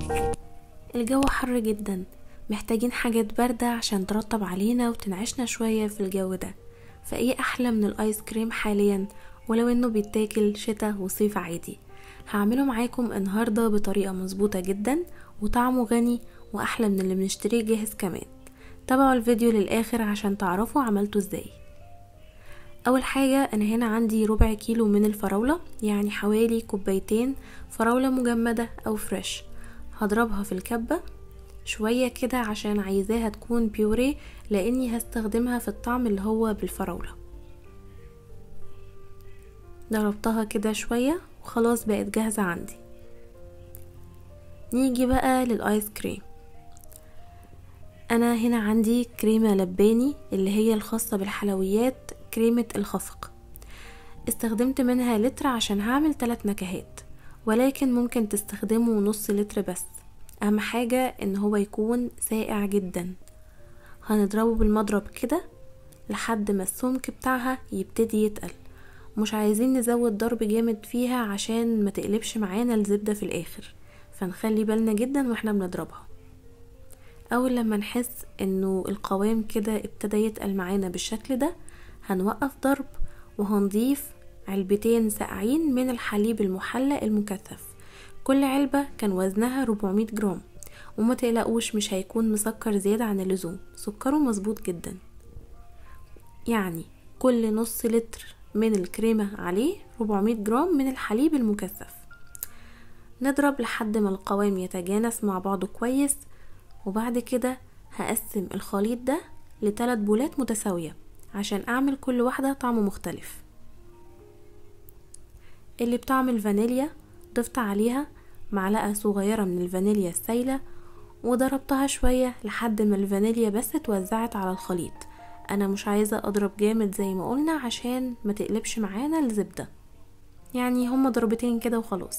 الجو حر جدا محتاجين حاجات باردة عشان ترطب علينا وتنعشنا شوية في الجو ده فايه احلى من الايس كريم حاليا ولو انه بيتاكل شتا وصيف عادي هعمله معاكم النهاردة بطريقة مظبوطة جدا وطعمه غني واحلى من اللي بنشتريه جاهز كمان تابعوا الفيديو للاخر عشان تعرفوا عملته ازاي اول حاجة انا هنا عندي ربع كيلو من الفراولة يعني حوالي كوبايتين فراولة مجمدة او فريش هضربها في الكبة شوية كده عشان عايزاها تكون بيوري لاني هستخدمها في الطعم اللي هو بالفراولة ضربتها كده شوية وخلاص بقت جاهزة عندي نيجي بقى للايس كريم انا هنا عندي كريمة لباني اللي هي الخاصة بالحلويات كريمة الخفق استخدمت منها لتر عشان هعمل ثلاث نكهات ولكن ممكن تستخدموا نص لتر بس اهم حاجة ان هو يكون ساقع جدا هنضربه بالمضرب كده لحد ما السمك بتاعها يبتدي يتقل مش عايزين نزود ضرب جامد فيها عشان ما تقلبش معانا الزبدة في الاخر فنخلي بالنا جدا واحنا بنضربها اول لما نحس انه القوام كده ابتدى يتقل معانا بالشكل ده هنوقف ضرب وهنضيف علبتين ساقعين من الحليب المحلى المكثف كل علبة كان وزنها 400 جرام وما تقلقوش مش هيكون مسكر زيادة عن اللزوم سكره مظبوط جدا يعني كل نص لتر من الكريمة عليه 400 جرام من الحليب المكثف نضرب لحد ما القوام يتجانس مع بعضه كويس وبعد كده هقسم الخليط ده لثلاث بولات متساوية عشان اعمل كل واحدة طعم مختلف اللي بطعم الفانيليا ضفت عليها معلقة صغيرة من الفانيليا السايلة وضربتها شوية لحد ما الفانيليا بس اتوزعت على الخليط انا مش عايزة اضرب جامد زي ما قلنا عشان ما تقلبش معانا الزبدة يعني هما ضربتين كده وخلاص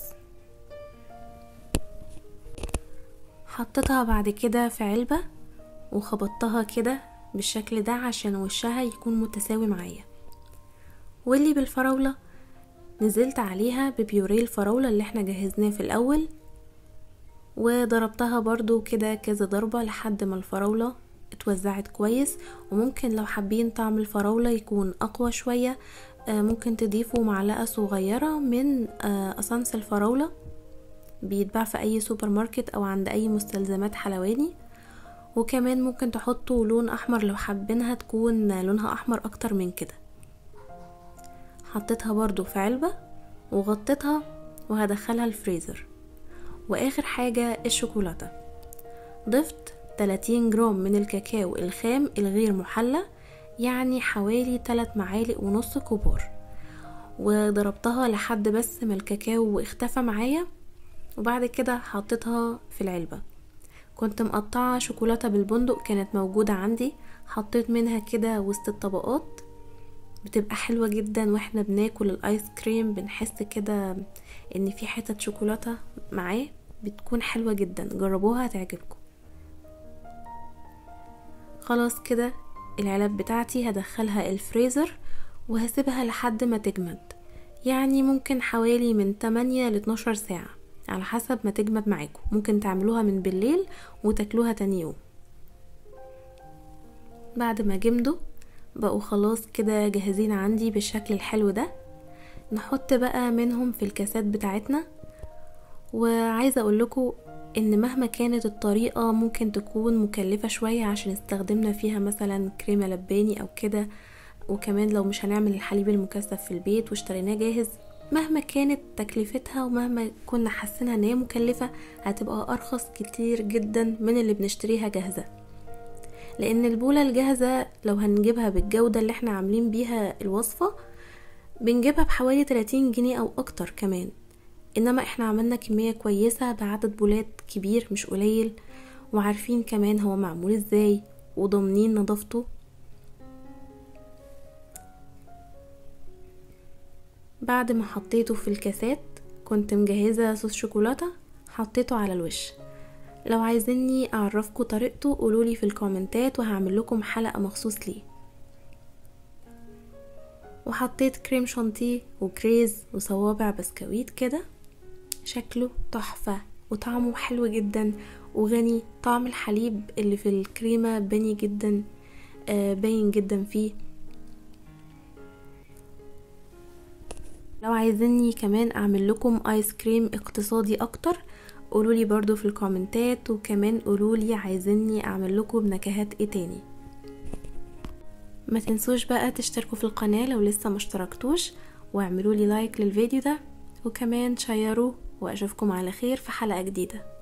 حطيتها بعد كده في علبة وخبطتها كده بالشكل ده عشان وشها يكون متساوي معايا واللي بالفراولة نزلت عليها ببيوريه الفراولة اللي احنا جهزناه في الاول وضربتها برضو كده كذا ضربة لحد ما الفراولة اتوزعت كويس وممكن لو حابين طعم الفراولة يكون اقوى شوية ممكن تضيفوا معلقة صغيرة من اسانس الفراولة بيتباع في اي سوبر ماركت او عند اي مستلزمات حلواني وكمان ممكن تحطوا لون احمر لو حابينها تكون لونها احمر اكتر من كده حطيتها برضو في علبة وغطيتها وهدخلها الفريزر واخر حاجة الشوكولاتة ضفت 30 جرام من الكاكاو الخام الغير محلى يعني حوالي 3 معالق ونص كبار وضربتها لحد بس ما الكاكاو اختفى معايا وبعد كده حطيتها في العلبة كنت مقطعة شوكولاتة بالبندق كانت موجودة عندي حطيت منها كده وسط الطبقات بتبقى حلوة جدا واحنا بناكل الايس كريم بنحس كده ان في حتة شوكولاتة معاه بتكون حلوة جدا جربوها هتعجبكم خلاص كده العلب بتاعتي هدخلها الفريزر وهسيبها لحد ما تجمد يعني ممكن حوالي من 8 ل 12 ساعة على حسب ما تجمد معاكم ممكن تعملوها من بالليل وتاكلوها تاني يوم بعد ما جمدوا بقوا خلاص كده جاهزين عندي بالشكل الحلو ده نحط بقى منهم في الكاسات بتاعتنا وعايزه اقول لكم ان مهما كانت الطريقه ممكن تكون مكلفه شويه عشان استخدمنا فيها مثلا كريمه لباني او كده وكمان لو مش هنعمل الحليب المكثف في البيت واشتريناه جاهز مهما كانت تكلفتها ومهما كنا حاسينها ان هي مكلفه هتبقى ارخص كتير جدا من اللي بنشتريها جاهزه لان البوله الجاهزه لو هنجيبها بالجوده اللي احنا عاملين بيها الوصفه بنجيبها بحوالي 30 جنيه او اكتر كمان انما احنا عملنا كميه كويسه بعدد بولات كبير مش قليل وعارفين كمان هو معمول ازاي وضامنين نظافته بعد ما حطيته في الكاسات كنت مجهزة صوص شوكولاتة حطيته على الوش لو عايزيني اعرفكم طريقته قولولي في الكومنتات وهعمل لكم حلقة مخصوص ليه وحطيت كريم شانتيه وكريز وصوابع بسكويت كده شكله تحفة وطعمه حلو جدا وغني طعم الحليب اللي في الكريمة بني جدا آه، باين جدا فيه لو عايزيني كمان اعمل لكم ايس كريم اقتصادي اكتر قولولي برضو في الكومنتات وكمان قولولي عايزيني اعمل لكم نكهات ايه تاني ما تنسوش بقى تشتركوا في القناة لو لسه مشتركتوش واعملوا لي لايك للفيديو ده وكمان شيروه واشوفكم على خير في حلقة جديدة